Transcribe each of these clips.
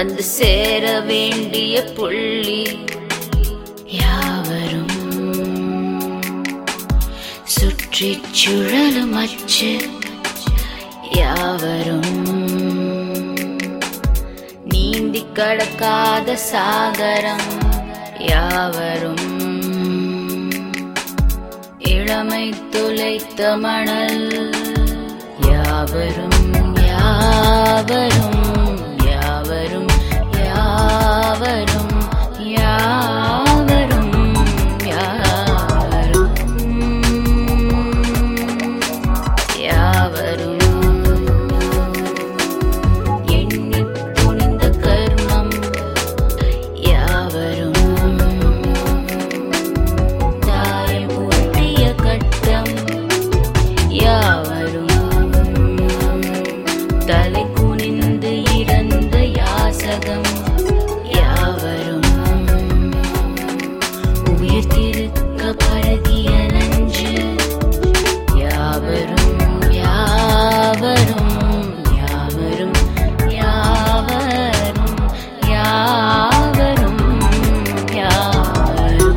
வந்து சேர வேண்டிய புள்ளி யாவரும் சுற்றி சுழலும் அச்சு யாவரும் நீந்தி கடக்காத சாகரம் யாவரும் இளமை துளைத்த மணல் யாவரும் யாவரும் யாவரும் யாவரும் யாவரும் யாவரும் யாவரும் எண்ணித் துணிந்த கர்மம் யாவரும் தாயம் ஊட்டிய கட்டம் யாவரும் தலை குனிந்து இறந்த யாசகம் யாவரும் உயிர் திருக்க பழகிய நஞ்சு யாவரும் யாவரும் யாவரும் யாவரும் யாவரும் யாவரும்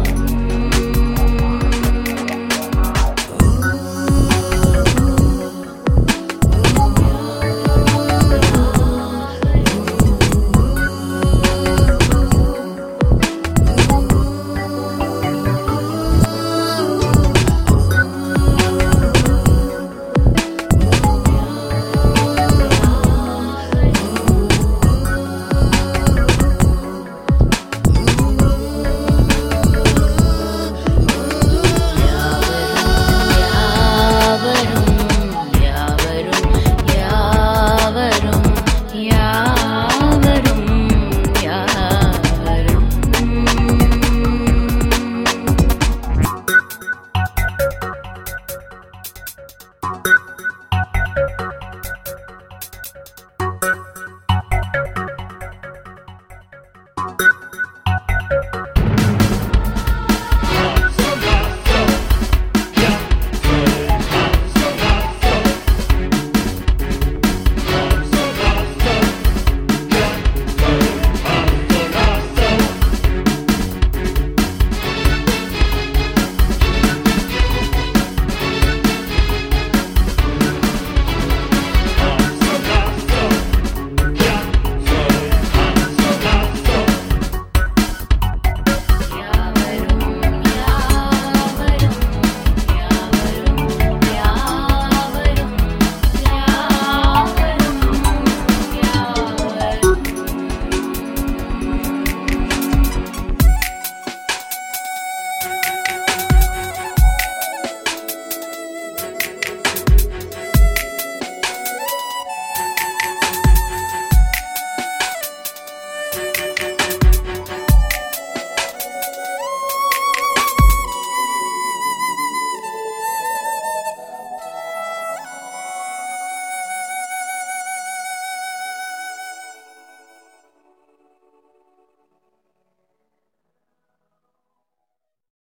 யாவரும் யாவரும் யாவரும் யாவரும் யாவரும்